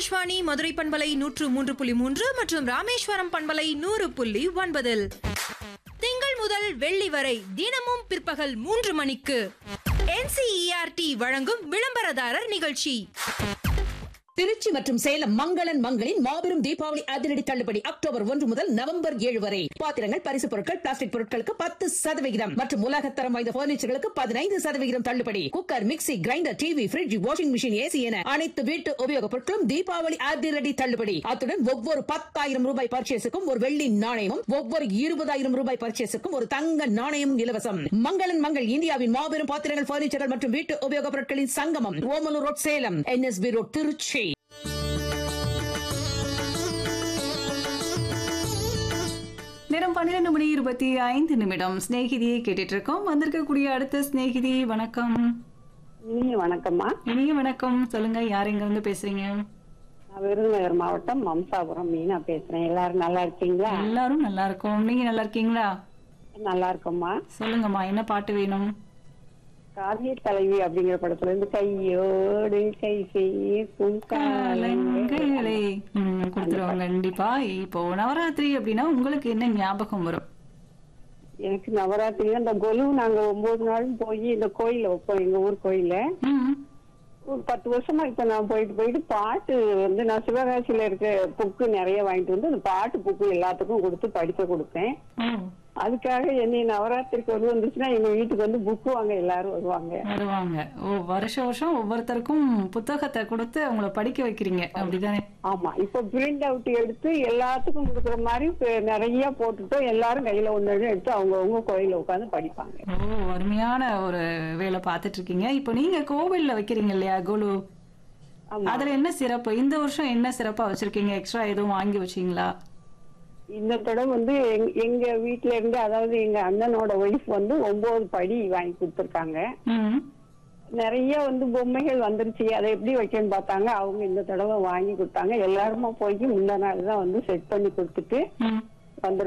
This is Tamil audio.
ஆகாஷ்வாணி மதுரை பண்பலை நூற்று மூன்று புள்ளி மூன்று மற்றும் ராமேஸ்வரம் பண்பலை நூறு புள்ளி ஒன்பதில் திங்கள் முதல் வெள்ளி வரை தினமும் பிற்பகல் மூன்று மணிக்கு என்சிஇஆர்டி வழங்கும் விளம்பரதாரர் நிகழ்ச்சி திருச்சி மற்றும் சேலம் மங்களன் மங்களின் மாபெரும் தீபாவளி அதிரடி தள்ளுபடி அக்டோபர் ஒன்று முதல் நவம்பர் ஏழு வரை பாத்திரங்கள் பரிசு பொருட்கள் பிளாஸ்டிக் பொருட்களுக்கு பத்து சதவிகிதம் மற்றும் உலகத்தரம் வாய்ந்த பர்னிச்சர்களுக்கு பதினைந்து சதவிகிதம் தள்ளுபடி cooker mixie grinder TV fridge washing machine AC என அனைத்து வீட்டு உபயோகப் பொருட்களும் தீபாவளி அதிரடி தள்ளுபடி அத்துடன் ஒவ்வொரு பத்தாயிரம் ரூபாய் பர்ச்சேஸுக்கும் ஒரு வெள்ளி நாணயமும் ஒவ்வொரு இருபதாயிரம் ரூபாய் பர்ச்சேஸுக்கும் ஒரு தங்க நாணயமும் இலவசம் மங்களன் மங்கள் இந்தியாவின் மாபெரும் பாத்திரங்கள் பர்னிச்சர்கள் மற்றும் வீட்டு உபயோகப் பொருட்களின் சங்கமம் Omalur road Salem NSP road Trichy நேரம் பன்னிரெண்டு மணி இருபத்தி ஐந்து நிமிடம் சிநேகிதியை கேட்டுட்டு இருக்கோம் வந்திருக்கக்கூடிய அடுத்த சிநேகிதி வணக்கம் இனிய வணக்கம்மா இனிய வணக்கம் சொல்லுங்க யார் எங்க இருந்து பேசுறீங்க நான் விருதுநகர் மாவட்டம் மம்சாபுரம் மீனா பேசுறேன் எல்லாரும் நல்லா இருக்கீங்களா எல்லாரும் நல்லா இருக்கோம் நீங்க நல்லா இருக்கீங்களா நல்லா இருக்கோம்மா சொல்லுங்கம்மா என்ன பாட்டு வேணும் காவிய தலைவி அப்படிங்கிற படத்துல இருந்து கையோடு கை சேர்க்கும் காலங்களே காலங்களே ம், கொடுத்துருவோம் கண்டிப்பா இப்போ நவராத்திரி அப்படின்னா உங்களுக்கு என்ன ஞாபகம் வரும் எனக்கு நவராத்திரி அந்த கொலு நாங்க ஒன்பது நாளும் போய் இந்த கோயில வைப்போம் எங்க ஊர் கோயில ம், ஒரு பத்து வருஷமா இப்ப நான் போயிட்டு போயிட்டு பாட்டு வந்து நான் சிவகாசியில இருக்க புக்கு நிறைய வாங்கிட்டு வந்து அந்த பாட்டு புக்கு எல்லாத்துக்கும் கொடுத்து படிக்க கொடுப்பேன் ஓ, அதுக்காக என்னை நவராத்திரிக்கு கொலு வந்துச்சுன்னா எங்க வீட்டுக்கு வந்து புக்கு வாங்க எல்லாரும் வருவாங்க வருவாங்க ஓ வருஷம் வருஷம் ஒவ்வொருத்தருக்கும் புத்தகத்தை கொடுத்து அவங்கள படிக்க வைக்கிறீங்க அப்படிதானே ஆமா இப்ப பிரிண்ட் அவுட் எடுத்து எல்லாத்துக்கும் கொடுக்குற மாதிரி இப்ப நிறைய போட்டுட்டோம் எல்லாரும் கையில ஒண்ணு ஒண்ணு எடுத்து அவங்கவங்க கோயில உட்கார்ந்து படிப்பாங்க ஓ அருமையான ஒரு வேலை பார்த்துட்டு இருக்கீங்க இப்போ நீங்க கோவில்ல வைக்கிறீங்க இல்லையா கோலு ஆமா அதுல என்ன சிறப்பு இந்த வருஷம் என்ன சிறப்பா வச்சிருக்கீங்க எக்ஸ்ட்ரா எதுவும் வாங்கி வச்சீங்களா இந்த தடவை வந்து எங்க- எங்க வீட்ல இருந்து அதாவது எங்க அண்ணனோட ஒய்ஃப் வந்து ஒன்பது படி வாங்கி கொடுத்துருக்காங்க ம் நிறைய வந்து பொம்மைகள் வந்துருச்சு அதை எப்படி வைக்கணும்னு பார்த்தாங்க அவங்க இந்த தடவை வாங்கி கொடுத்தாங்க எல்லாருமா போய் முந்தா நாள் தான் வந்து செட் பண்ணி கொடுத்துட்டு ம் வந்து